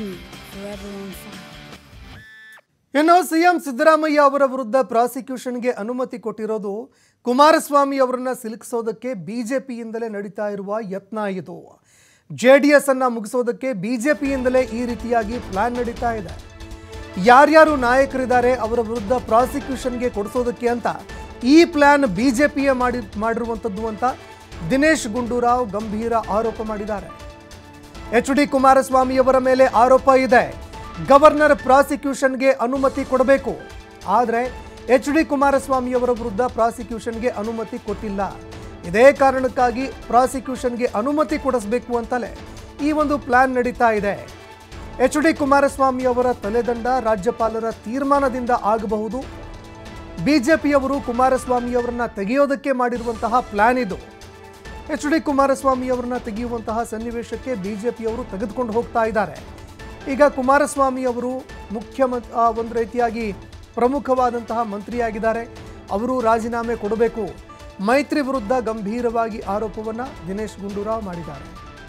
forever on fire. ಇನ್ನು CM Siddaramaiah ಅವರ ವಿರುದ್ಧ ಪ್ರಾಸಿಕ್ಯೂಷನ್ಗೆ ಅನುಮತಿ ಕೊಟ್ಟಿರೋದು ಕುಮಾರಸ್ವಾಮಿ ಅವರನ್ನ ಸಿಲುಕಿಸೋದಕ್ಕೆ ಬಿಜೆಪಿಯಿಂದಲೇ ನಡೀತಾ ಇರುವ ಯತ್ನ ಇದು ಜೆ ಡಿ ಎಸ್ ಅನ್ನ ಮುಗಿಸೋದಕ್ಕೆ ಬಿಜೆಪಿಯಿಂದಲೇ ಈ ರೀತಿಯಾಗಿ ಪ್ಲಾನ್ ನಡೀತಾ ಇದೆ ಯಾರ್ಯಾರು ನಾಯಕರಿದ್ದಾರೆ ಅವರ ವಿರುದ್ಧ ಪ್ರಾಸಿಕ್ಯೂಷನ್ಗೆ ಕೊಡಿಸೋದಕ್ಕೆ ಅಂತ ಈ ಪ್ಲಾನ್ ಬಿಜೆಪಿಯೇ ಮಾಡಿ ಮಾಡಿರುವಂಥದ್ದು ಅಂತ ದಿನೇಶ್ ಗುಂಡೂರಾವ್ ಗಂಭೀರ ಆರೋಪ ಮಾಡಿದ್ದಾರೆ ಎಚ್ ಡಿ ಕುಮಾರಸ್ವಾಮಿ ಅವರ ಮೇಲೆ ಆರೋಪ ಇದೆ ಗವರ್ನರ್ ಪ್ರಾಸಿಕ್ಯೂಷನ್ಗೆ ಅನುಮತಿ ಕೊಡಬೇಕು ಆದರೆ ಎಚ್ ಡಿ ಕುಮಾರಸ್ವಾಮಿ ಅವರ ವಿರುದ್ಧ ಪ್ರಾಸಿಕ್ಯೂಷನ್ಗೆ ಅನುಮತಿ ಕೊಟ್ಟಿಲ್ಲ ಇದೇ ಕಾರಣಕ್ಕಾಗಿ ಪ್ರಾಸಿಕ್ಯೂಷನ್ಗೆ ಅನುಮತಿ ಕೊಡಿಸಬೇಕು ಅಂತಲೇ ಈ ಒಂದು ಪ್ಲಾನ್ ನಡೀತಾ ಇದೆ ಎಚ್ ಡಿ ಕುಮಾರಸ್ವಾಮಿ ಅವರ ತಲೆದಂಡ ರಾಜ್ಯಪಾಲರ ತೀರ್ಮಾನದಿಂದ ಆಗಬಹುದು ಬಿಜೆಪಿಯವರು ಕುಮಾರಸ್ವಾಮಿ ಅವರನ್ನ ತೆಗೆಯೋದಕ್ಕೆ ಮಾಡಿರುವಂತಹ ಪ್ಲಾನ್ ಇದು ಎಚ್ ಡಿ ಕುಮಾರಸ್ವಾಮಿ ಅವರನ್ನ ತೆಗೆಯುವಂತಹ ಸನ್ನಿವೇಶಕ್ಕೆ ಬಿಜೆಪಿಯವರು ತೆಗೆದುಕೊಂಡು ಹೋಗ್ತಾ ಇದ್ದಾರೆ ಈಗ ಕುಮಾರಸ್ವಾಮಿ ಅವರು ಮುಖ್ಯಮಂತ್ ಆ, ಒಂದು ರೀತಿಯಾಗಿ ಪ್ರಮುಖವಾದಂತಹ ಮಂತ್ರಿಯಾಗಿದ್ದಾರೆ ಅವರು ರಾಜೀನಾಮೆ ಕೊಡಬೇಕು ಮೈತ್ರಿ ವಿರುದ್ಧ ಗಂಭೀರವಾಗಿ ಆರೋಪವನ್ನ ದಿನೇಶ್ ಗುಂಡೂರಾವ್ ಮಾಡಿದ್ದಾರೆ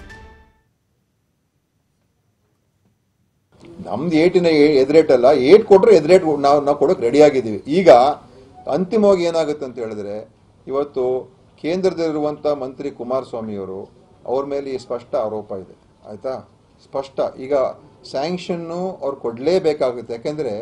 ನಮ್ದು ಏಟಿನ ಎದುರೇಟ್ ಅಲ್ಲ ಏಟ್ ಕೊಟ್ರೆ ಎದುರೇಟ್ ನಾವು ನಾವು ಕೊಡೋಕೆ ರೆಡಿ ಆಗಿದ್ದೀವಿ ಈಗ ಅಂತಿಮವಾಗಿ ಏನಾಗುತ್ತೆ ಅಂತ ಹೇಳಿದ್ರೆ ಇವತ್ತು ಕೇಂದ್ರದಲ್ಲಿರುವಂಥ ಮಂತ್ರಿ ಕುಮಾರಸ್ವಾಮಿಯವರು ಅವ್ರ ಮೇಲೆ ಈ ಸ್ಪಷ್ಟ ಆರೋಪ ಇದೆ ಆಯ್ತಾ ಸ್ಪಷ್ಟ ಈಗ ಸ್ಯಾಂಕ್ಷನ್ನು ಅವ್ರು ಕೊಡಲೇಬೇಕಾಗುತ್ತೆ ಯಾಕೆಂದ್ರೆ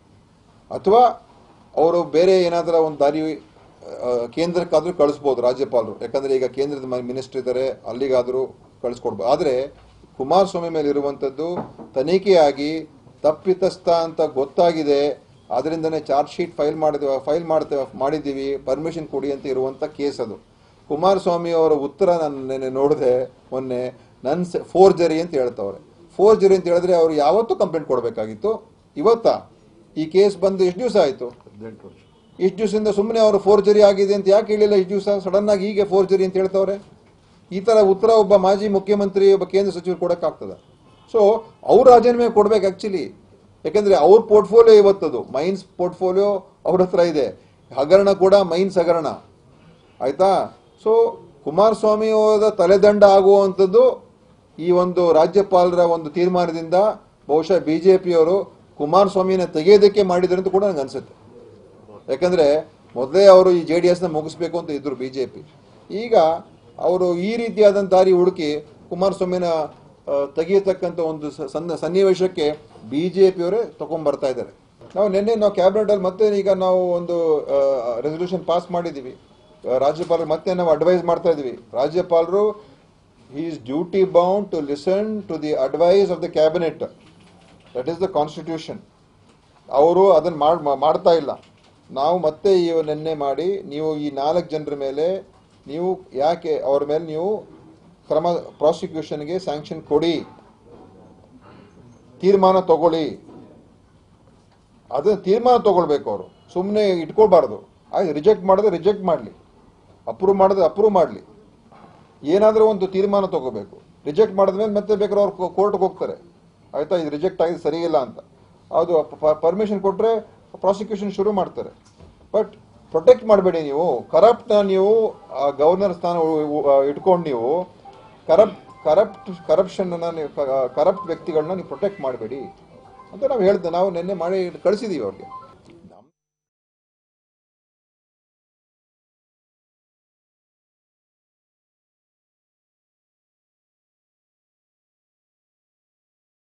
ಅಥವಾ ಅವರು ಬೇರೆ ಏನಾದರೂ ಒಂದು ದಾರಿ ಆ, ಕೇಂದ್ರಕ್ಕಾದ್ರೂ ಕಳಿಸ್ಬೋದು ರಾಜ್ಯಪಾಲರು ಯಾಕಂದ್ರೆ ಈಗ ಕೇಂದ್ರದ ಮಿನಿಸ್ಟರ್ ಇದ್ದಾರೆ ಅಲ್ಲಿಗಾದರೂ ಕಳಿಸ್ಕೊಡ್ಬೋದು ಆದರೆ ಕುಮಾರಸ್ವಾಮಿ ಮೇಲೆ ಇರುವಂಥದ್ದು ತನಿಖೆಯಾಗಿ ತಪ್ಪಿತಸ್ಥ ಅಂತ ಗೊತ್ತಾಗಿದೆ ಅದರಿಂದನೇ ಚಾರ್ಜ್ ಶೀಟ್ ಫೈಲ್ ಮಾಡಿದ್ವಿ ಫೈಲ್ ಮಾಡ್ತೇವೆ ಮಾಡಿದ್ದೀವಿ ಪರ್ಮಿಷನ್ ಕೊಡಿ ಅಂತ ಇರುವಂಥ ಕೇಸ್ ಅದು ಕುಮಾರಸ್ವಾಮಿ ಅವರ ಉತ್ತರ ನಾನು ನೆನ್ನೆ ನೋಡಿದೆ ಮೊನ್ನೆ ನನ್ನ ಫೋರ್ಜರಿ ಅಂತ ಹೇಳ್ತವ್ರೆ ಫೋರ್ಜರಿ ಅಂತ ಹೇಳಿದ್ರೆ ಅವ್ರು ಯಾವತ್ತೂ ಕಂಪ್ಲೇಂಟ್ ಕೊಡಬೇಕಾಗಿತ್ತು ಇವತ್ತಾ ಈ ಕೇಸ್ ಬಂದು ಎಷ್ಟು ದಿವಸ ಆಯಿತು ಇಷ್ಟು ದಿವಸದಿಂದ ಸುಮ್ಮನೆ ಅವರು ಫೋರ್ಜರಿ ಆಗಿದೆ ಅಂತ ಯಾಕೆ ಹೇಳಿಲ್ಲ ಇಷ್ಟು ದಿವಸ ಸಡನ್ ಆಗಿ ಹೀಗೆ ಫೋರ್ಜರಿ ಅಂತ ಹೇಳ್ತವ್ರೆ ಈ ತರ ಉತ್ತರ ಒಬ್ಬ ಮಾಜಿ ಮುಖ್ಯಮಂತ್ರಿ ಒಬ್ಬ ಕೇಂದ್ರ ಸಚಿವರು ಕೊಡಕ್ಕಾಗ್ತದ ಸೊ ಅವ್ರ ರಾಜೀನಾಮೆ ಕೊಡ್ಬೇಕು ಆಕ್ಚುಲಿ ಯಾಕಂದ್ರೆ ಅವ್ರ ಪೋರ್ಟ್ಫೋಲಿಯೋ ಇವತ್ತದು ಮೈನ್ಸ್ ಪೋರ್ಟ್ಫೋಲಿಯೋ ಅವ್ರ ಹತ್ರ ಇದೆ ಹಗರಣ ಕೂಡ ಮೈನ್ಸ್ ಹಗರಣ ಆಯ್ತಾ ಸೊ ಕುಮಾರಸ್ವಾಮಿ ಅವರ ತಲೆದಂಡ ಆಗುವಂಥದ್ದು ಈ ಒಂದು ರಾಜ್ಯಪಾಲರ ಒಂದು ತೀರ್ಮಾನದಿಂದ ಬಹುಶಃ ಬಿಜೆಪಿಯವರು ಕುಮಾರಸ್ವಾಮಿನ ತೆಗೆಯೋದಕ್ಕೆ ಮಾಡಿದ್ರು ಅಂತ ಕೂಡ ನನಗೆ ಅನ್ಸುತ್ತೆ ಯಾಕಂದ್ರೆ ಮೊದಲೇ ಅವರು ಈ ಜೆ ಡಿ ಎಸ್ನ ಮುಗಿಸ್ಬೇಕು ಅಂತ ಇದ್ರು ಬಿಜೆಪಿ ಈಗ ಅವರು ಈ ರೀತಿಯಾದಂಥ ದಾರಿ ಹುಡುಕಿ ಕುಮಾರಸ್ವಾಮಿನ ಆ, ತೆಗೆಯತಕ್ಕಂಥ ಒಂದು ಸ- ಸಣ್ಣ ಸನ್ನಿವೇಶಕ್ಕೆ ಬಿಜೆಪಿಯವರೇ ತಗೊಂಡ್ಬರ್ತಾ ಇದ್ದಾರೆ ನಾವು ನಿನ್ನೆ ನಾವು ಕ್ಯಾಬಿನೆಟ್ ಅಲ್ಲಿ ಮತ್ತೆ ಈಗ ನಾವು ಒಂದು ರೆಸೊಲ್ಯೂಷನ್ ಪಾಸ್ ಮಾಡಿದ್ದೀವಿ ಆ, ರಾಜ್ಯಪಾಲರು ಮತ್ತೆ ನಾವು ಅಡ್ವೈಸ್ ಮಾಡ್ತಾ ಇದೀವಿ ರಾಜ್ಯಪಾಲರು is duty bound to listen to the advice of the cabinet that is the constitution ಅವರು ಅದನ್ನು ಮಾಡ್ ಮಾ- ಮಾಡ್ತಾ ಇಲ್ಲ ನಾವು ಮತ್ತೆ ಈ ನಿನ್ನೆ ಮಾಡಿ ನೀವು ಈ ನಾಲ್ಕು ಜನರ ಮೇಲೆ ನೀವು ಯಾಕೆ ಅವ್ರ ಮೇಲೆ ನೀವು ಕ್ರಮ ಪ್ರಾಸಿಕ್ಯೂಷನ್ಗೆ ಸ್ಯಾಂಕ್ಷನ್ ಕೊಡಿ ತೀರ್ಮಾನ ತಗೊಳ್ಳಿ ಅದನ್ನ ತೀರ್ಮಾನ ತಗೊಳ್ಬೇಕು ಅವರು ಸುಮ್ಮನೆ ಇಟ್ಕೊಳ್ಬಾರ್ದು ಆಯ್ತು ರಿಜೆಕ್ಟ್ ಮಾಡಿದ್ರೆ ರಿಜೆಕ್ಟ್ ಮಾಡಲಿ ಅಪ್ರೂವ್ ಮಾಡಿದ್ರೆ ಅಪ್ರೂವ್ ಮಾಡಲಿ ಏನಾದರೂ ಒಂದು ತೀರ್ಮಾನ ತಗೋಬೇಕು ರಿಜೆಕ್ಟ್ ಮಾಡಿದ್ಮೇಲೆ ಮತ್ತೆ ಬೇಕಾದ್ರೆ ಅವ್ರು ಕೋರ್ಟ್ಗೆ ಹೋಗ್ತಾರೆ ಆಯ್ತಾ ಇದು ರಿಜೆಕ್ಟ್ ಆಗಿದೆ ಸರಿ ಇಲ್ಲ ಅಂತ ಅದು ಪರ್ಮಿಷನ್ ಕೊಟ್ಟರೆ ಪ್ರಾಸಿಕ್ಯೂಷನ್ ಶುರು ಮಾಡ್ತಾರೆ ಬಟ್ ಪ್ರೊಟೆಕ್ಟ್ ಮಾಡಬೇಡಿ ನೀವು ಕರಪ್ಟ್ನ ನೀವು ಗವರ್ನರ್ ಸ್ಥಾನ ಉ- ಉ- ಆ, ಇಟ್ಕೊಂಡು ನೀವು ಕರಪ್ಟ್ ಕರಪ್ಟ್ ಕರಪ್ಷನ್ನ ನೀವು ಕರಪ್ಟ್ ವ್ಯಕ್ತಿಗಳನ್ನ ನೀವು ಪ್ರೊಟೆಕ್ಟ್ ಮಾಡಬೇಡಿ ಅಂತ ನಾವು ಹೇಳ್ದೆ ನಾವು ನಿನ್ನೆ ಮಾಡಿ ಕಳಿಸಿದೀವಿ ಅವ್ರಿಗೆ